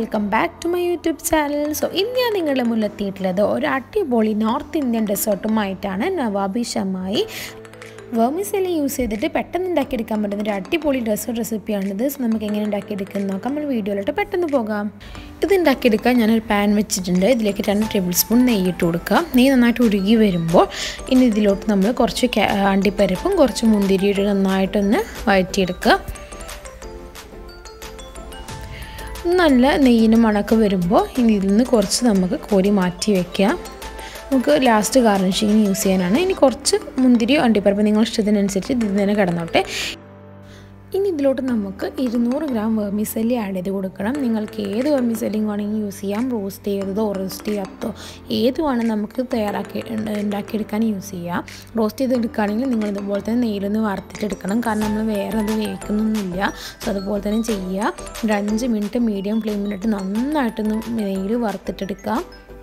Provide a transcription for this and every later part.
welcome back to my YouTube channel so ഇന്ന് ഞാൻ നിങ്ങളുടെ മുന്നിലെത്തിയിട്ടുള്ളത് ഒരു അടിപൊളി നോർത്ത് ഇന്ത്യൻ ഡെസേർട്ടുമായിട്ടാണ് നവാബി ഷമായി വേർമിസെല്ലി യൂസ് ചെയ്തിട്ട് പെട്ടെന്ന് ഉണ്ടാക്കിയെടുക്കാൻ പറ്റുന്ന ഒരു അടിപൊളി ഡെസേർട്ട് റെസിപ്പിയാണിത് സോ നമുക്ക് എങ്ങനെ ഉണ്ടാക്കിയെടുക്കാൻ നോക്കാം നമ്മൾ വീഡിയോയിലോട്ട് പെട്ടെന്ന് പോകാം ഇത് ഉണ്ടാക്കിയെടുക്കാൻ ഞാനൊരു പാൻ വെച്ചിട്ടുണ്ട് ഇതിലേക്ക് രണ്ട് ടേബിൾ സ്പൂൺ നെയ്യ് ഇട്ട് കൊടുക്കുക നെയ്യ് നന്നായിട്ട് ഉരുകി വരുമ്പോൾ ഇനി ഇതിലോട്ട് നമ്മൾ കുറച്ച് അണ്ടിപ്പരിപ്പും കുറച്ച് മുന്തിരിയിട്ട് നന്നായിട്ടൊന്ന് വഴറ്റിയെടുക്കുക നല്ല നെയ്യിന് മണക്ക് വരുമ്പോൾ ഇനി ഇതിൽ നിന്ന് കുറച്ച് നമുക്ക് കോരി മാറ്റി വയ്ക്കാം നമുക്ക് ലാസ്റ്റ് ഗാർണിഷിങ്ങിന് യൂസ് ചെയ്യാനാണ് ഇനി കുറച്ച് മുന്തിരിയോ അണ്ടിപ്പരപ്പ് നിങ്ങൾ ഇഷ്ടത്തിനനുസരിച്ച് ഇതിൽ തന്നെ കിടന്നോട്ടെ ഇനി ഇതിലോട്ട് നമുക്ക് ഇരുന്നൂറ് ഗ്രാം വെർമിസെല്ലി ആഡ് ചെയ്ത് കൊടുക്കണം നിങ്ങൾക്ക് ഏത് വെർമിസെല്ലിങ് വേണമെങ്കിൽ യൂസ് ചെയ്യാം റോസ്റ്റ് ചെയ്തതോ റോസ്റ്റ് ചെയ്യാത്തോ ഏത് വേണം നമുക്ക് തയ്യാറാക്കി ഉണ്ടാക്കിയെടുക്കാൻ യൂസ് ചെയ്യാം റോസ്റ്റ് ചെയ്തെടുക്കുകയാണെങ്കിൽ നിങ്ങൾ ഇതുപോലെ തന്നെ നെയ്യിലൊന്ന് വറുത്തിട്ടെടുക്കണം കാരണം നമ്മൾ വേറെ അത് വേവിക്കുന്നൊന്നുമില്ല സോ അതുപോലെ തന്നെ ചെയ്യുക ഒരു അഞ്ച് മിനിറ്റ് മീഡിയം ഫ്ലെയിമിലിട്ട് നന്നായിട്ടൊന്ന് നെയ്യിൽ വറുത്തിട്ടെടുക്കാം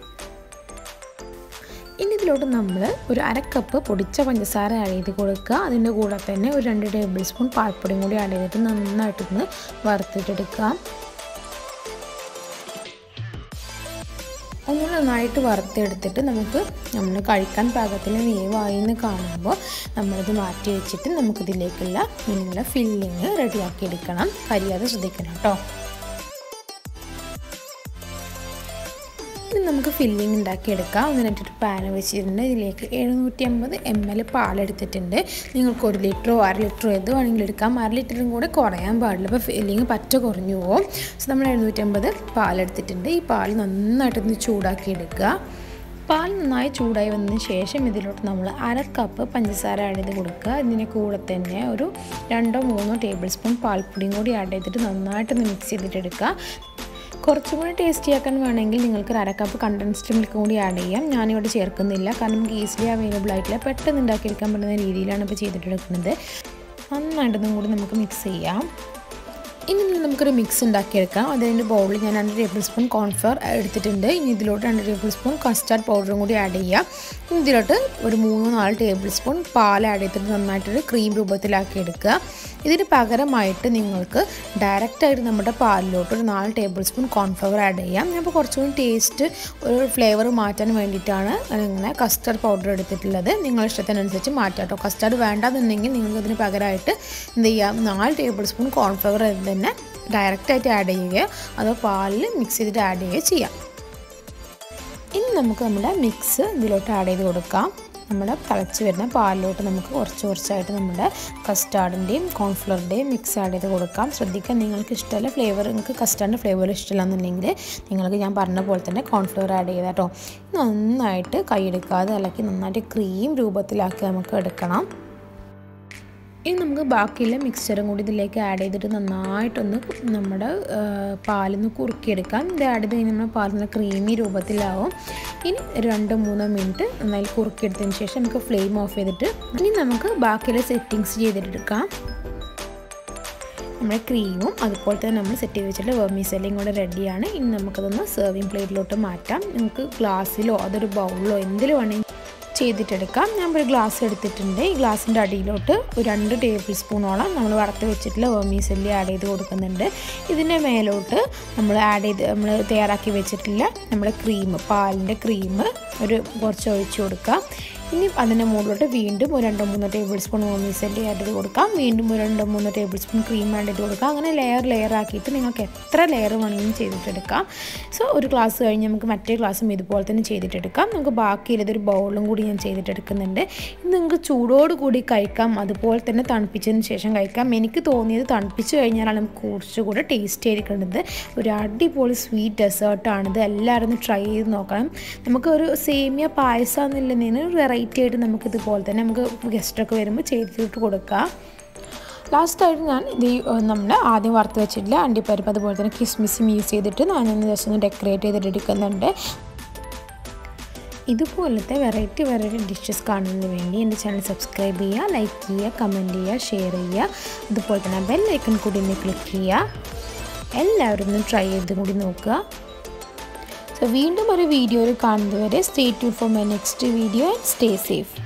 ഇനി ഇതിലോട്ട് നമ്മൾ ഒരു അര കപ്പ് പൊടിച്ച പഞ്ചസാര ആഡ് ചെയ്ത് കൊടുക്കുക അതിൻ്റെ കൂടെ തന്നെ ഒരു രണ്ട് ടേബിൾ സ്പൂൺ പാൽപ്പൊടിയും കൂടി ആഡ് ചെയ്തിട്ട് നന്നായിട്ടൊന്ന് വറുത്തിട്ടെടുക്കാം ഒന്ന് നന്നായിട്ട് വറുത്തെടുത്തിട്ട് നമുക്ക് നമ്മൾ കഴിക്കാൻ പാകത്തിൽ വേവായി എന്ന് കാണുമ്പോൾ നമ്മളിത് മാറ്റി വെച്ചിട്ട് നമുക്കിതിലേക്കുള്ള ഇങ്ങനെയുള്ള ഫില്ലിങ് റെഡിയാക്കി എടുക്കണം കരിയാതെ ശ്രദ്ധിക്കണം കേട്ടോ ഇനി നമുക്ക് ഫില്ലിംഗ് ഉണ്ടാക്കിയെടുക്കാം അതിനായിട്ടൊരു പാൻ വെച്ചിട്ടുണ്ട് ഇതിലേക്ക് എഴുന്നൂറ്റി അമ്പത് എം എൽ പാലെടുത്തിട്ടുണ്ട് നിങ്ങൾക്ക് ഒരു ലിറ്ററോ അര ലിറ്ററോ ഏത് വേണമെങ്കിലും എടുക്കാം അര ലിറ്ററും കൂടെ കുറയാൻ പാടില്ല അപ്പോൾ ഫില്ലിങ് പറ്റ കുറഞ്ഞു പോകും സോ നമ്മൾ എഴുന്നൂറ്റമ്പത് പാലെടുത്തിട്ടുണ്ട് ഈ പാൽ നന്നായിട്ടൊന്ന് ചൂടാക്കി എടുക്കുക പാൽ നന്നായി ചൂടായി വന്നതിന് ശേഷം ഇതിലോട്ട് നമ്മൾ അര കപ്പ് പഞ്ചസാര ആഡ് ചെയ്ത് കൊടുക്കുക ഇതിൻ്റെ കൂടെ തന്നെ ഒരു രണ്ടോ മൂന്നോ ടേബിൾ സ്പൂൺ പാൽപ്പൊടിയും കൂടി ആഡ് ചെയ്തിട്ട് നന്നായിട്ടൊന്ന് മിക്സ് ചെയ്തിട്ട് എടുക്കുക കുറച്ചും കൂടി ടേസ്റ്റി ആക്കാൻ വേണമെങ്കിൽ നിങ്ങൾക്ക് ഒരു അരക്കപ്പ് കണ്ടൻസ്ഡ് മിൽക്ക് കൂടി ആഡ് ചെയ്യാം ഞാനിവിടെ ചേർക്കുന്നില്ല കാരണം നമുക്ക് ഈസിലി അവൈലബിൾ ആയിട്ടില്ല പെട്ടെന്ന് ഉണ്ടാക്കിയെടുക്കാൻ പറ്റുന്ന രീതിയിലാണ് ഇപ്പോൾ ചെയ്തിട്ടെടുക്കുന്നത് നന്നായിട്ടൊന്നും കൂടി നമുക്ക് മിക്സ് ചെയ്യാം ഇനി നമുക്കൊരു മിക്സ് ഉണ്ടാക്കിയെടുക്കാം അതിൻ്റെ ബൗളിൽ ഞാൻ രണ്ട് ടേബിൾ സ്പൂൺ കോൺഫ്ലവർ എടുത്തിട്ടുണ്ട് ഇനി ഇതിലോട്ട് രണ്ട് ടേബിൾ സ്പൂൺ കസ്റ്റാർഡ് പൗഡറും കൂടി ആഡ് ചെയ്യാം ഇനി ഇതിലോട്ട് ഒരു മൂന്ന് നാല് ടേബിൾ സ്പൂൺ പാൽ ആഡ് ചെയ്തിട്ട് നന്നായിട്ടൊരു ക്രീം രൂപത്തിലാക്കി എടുക്കുക ഇതിന് പകരമായിട്ട് നിങ്ങൾക്ക് ഡയറക്റ്റായിട്ട് നമ്മുടെ പാലിലോട്ട് ഒരു നാല് ടേബിൾ സ്പൂൺ കോൺഫ്ലവർ ആഡ് ചെയ്യാം ഞാൻ ഇപ്പോൾ കുറച്ചുകൂടി ടേസ്റ്റ് ഒരു ഫ്ലേവർ മാറ്റാൻ വേണ്ടിയിട്ടാണ് ഇങ്ങനെ കസ്റ്റാർഡ് പൗഡർ എടുത്തിട്ടുള്ളത് നിങ്ങളുടെ ഇഷ്ടത്തിനനുസരിച്ച് മാറ്റാം കേട്ടോ കസ്റ്റാർഡ് വേണ്ടാന്നുണ്ടെങ്കിൽ നിങ്ങൾക്ക് ഇതിന് പകരമായിട്ട് എന്ത് ചെയ്യാം നാല് ടേബിൾ സ്പൂൺ കോൺഫ്ലവർ തന്നെ ഡയറക്റ്റായിട്ട് ആഡ് ചെയ്യുകയോ അതോ പാലിൽ മിക്സ് ചെയ്തിട്ട് ആഡ് ചെയ്യുകയോ ചെയ്യാം ഇനി നമുക്ക് നമ്മുടെ മിക്സ് ഇതിലോട്ട് ആഡ് ചെയ്ത് കൊടുക്കാം നമ്മുടെ തിളച്ച് വരുന്ന പാലിലോട്ട് നമുക്ക് കുറച്ച് കുറച്ചായിട്ട് നമ്മുടെ കസ്റ്റാർഡിൻ്റെയും കോൺഫ്ലവറിൻ്റെയും മിക്സ് ആഡ് ചെയ്ത് കൊടുക്കാം ശ്രദ്ധിക്കാൻ നിങ്ങൾക്ക് ഇഷ്ടമല്ല ഫ്ലേവർ നിങ്ങൾക്ക് കസ്റ്റാർഡിൻ്റെ ഫ്ലേവർ ഇഷ്ടമല്ല എന്നുണ്ടെങ്കിൽ നിങ്ങൾക്ക് ഞാൻ പറഞ്ഞ പോലെ തന്നെ കോൺഫ്ലവർ ആഡ് ചെയ്താൽ കേട്ടോ നന്നായിട്ട് കൈയെടുക്കാതെ അല്ലെങ്കിൽ നന്നായിട്ട് ക്രീം രൂപത്തിലാക്കി നമുക്ക് എടുക്കണം ഇനി നമുക്ക് ബാക്കിയുള്ള മിക്സ്ചറും കൂടി ഇതിലേക്ക് ആഡ് ചെയ്തിട്ട് നന്നായിട്ടൊന്ന് നമ്മുടെ പാലിന്ന് കുറുക്കിയെടുക്കാം ഇത് ആഡ് ചെയ്ത് കഴിഞ്ഞാൽ നമ്മുടെ പാലിന് ക്രീമി രൂപത്തിലാവും ഇനി രണ്ട് മൂന്നോ മിനിറ്റ് നന്നായി കുറുക്കിയെടുത്തതിന് ശേഷം നമുക്ക് ഫ്ലെയിം ഓഫ് ചെയ്തിട്ട് ഇനി നമുക്ക് ബാക്കിയുള്ള സെറ്റിങ്സ് ചെയ്തിട്ടെടുക്കാം നമ്മുടെ ക്രീമും അതുപോലെ തന്നെ നമ്മൾ സെറ്റ് ചെയ്ത് വെച്ചിട്ടുള്ള വെർമീസെല്ലിയും കൂടെ റെഡിയാണ് ഇനി നമുക്കതൊന്ന് സെർവിങ് പ്ലേറ്റിലോട്ട് മാറ്റാം നിങ്ങൾക്ക് ഗ്ലാസ്സിലോ അതൊരു ബൗളിലോ എന്തിൽ വേണമെങ്കിൽ ചെയ്തിട്ടെടുക്കാം ഞാൻ ഒരു ഗ്ലാസ് എടുത്തിട്ടുണ്ട് ഈ ഗ്ലാസിൻ്റെ അടിയിലോട്ട് ഒരു രണ്ട് ടേബിൾ സ്പൂണോളം നമ്മൾ വറുത്ത് വെച്ചിട്ടുള്ള വെർമീസെല്ലി ആഡ് ചെയ്ത് കൊടുക്കുന്നുണ്ട് ഇതിൻ്റെ മേലോട്ട് നമ്മൾ ആഡ് ചെയ്ത് നമ്മൾ തയ്യാറാക്കി വെച്ചിട്ടുള്ള നമ്മുടെ ക്രീം പാലിൻ്റെ ക്രീം ഒരു കുറച്ച് ഒഴിച്ച് കൊടുക്കുക ഇനി അതിൻ്റെ മുകളിലോട്ട് വീണ്ടും ഒരു രണ്ടോ മൂന്നോ ടേബിൾ സ്പൂൺ വെർമീസെല്ലി ആഡ് ചെയ്ത് കൊടുക്കാം വീണ്ടും ഒരു രണ്ടോ മൂന്നോ ടേബിൾ സ്പൂൺ ക്രീം ആഡ് ചെയ്ത് കൊടുക്കാം അങ്ങനെ ലെയർ ലെയർ ആക്കിയിട്ട് നിങ്ങൾക്ക് എത്ര ലെയർ വേണമെങ്കിലും ചെയ്തിട്ടെടുക്കാം സോ ഒരു ക്ലാസ് കഴിഞ്ഞ് നമുക്ക് മറ്റേ ക്ലാസ്സും ഇതുപോലെ തന്നെ ചെയ്തിട്ടെടുക്കാം നമുക്ക് ബാക്കിയുള്ളതൊരു ബൗളും കൂടി ഞാൻ ചെയ്തിട്ടെടുക്കുന്നുണ്ട് ഇത് നിങ്ങൾക്ക് ചൂടോട് കൂടി കഴിക്കാം അതുപോലെ തന്നെ തണുപ്പിച്ചതിന് ശേഷം കഴിക്കാം എനിക്ക് തോന്നിയത് തണുപ്പിച്ച് കഴിഞ്ഞാലാണ് നമുക്ക് കുറച്ചുകൂടെ ടേസ്റ്റ് ചെയ്തിരിക്കുന്നത് ഒരു അടിപൊളി സ്വീറ്റ് ഡെസേർട്ടാണിത് എല്ലാവരും ഒന്ന് ട്രൈ ചെയ്ത് നോക്കണം നമുക്ക് ഒരു സേമിയ പായസം എന്നുള്ളതിന് ഒരു വെറൈറ്റി ആയിട്ട് നമുക്ക് ഇതുപോലെ തന്നെ നമുക്ക് ഗസ്റ്റൊക്കെ വരുമ്പോൾ ചെയ്തിട്ട് കൊടുക്കാം ലാസ്റ്റായിട്ട് ഞാൻ ഇത് നമ്മുടെ ആദ്യം വറുത്ത് വെച്ചിട്ടില്ല അണ്ടിപ്പരിപ്പ് അതുപോലെ തന്നെ കിസ്മിസും യൂസ് ചെയ്തിട്ട് ഞാനൊന്ന് ജസ്റ്റ് ഒന്ന് ഡെക്കറേറ്റ് ചെയ്തിട്ട് എടുക്കുന്നുണ്ട് ഇതുപോലത്തെ വെറൈറ്റി വെറൈറ്റി ഡിഷസ് കാണുന്നതിന് വേണ്ടി എൻ്റെ ചാനൽ സബ്സ്ക്രൈബ് ചെയ്യുക ലൈക്ക് ചെയ്യുക കമൻറ്റ് ചെയ്യുക ഷെയർ ചെയ്യുക അതുപോലെ തന്നെ ബെൽ ഐക്കൺ കൂടി ഒന്ന് ക്ലിക്ക് ചെയ്യുക എല്ലാവരും ഒന്ന് ട്രൈ ചെയ്ത് കൂടി നോക്കുക സോ വീണ്ടും ഒരു വീഡിയോയിൽ കാണുന്നതുവരെ stay tune for my next video and stay safe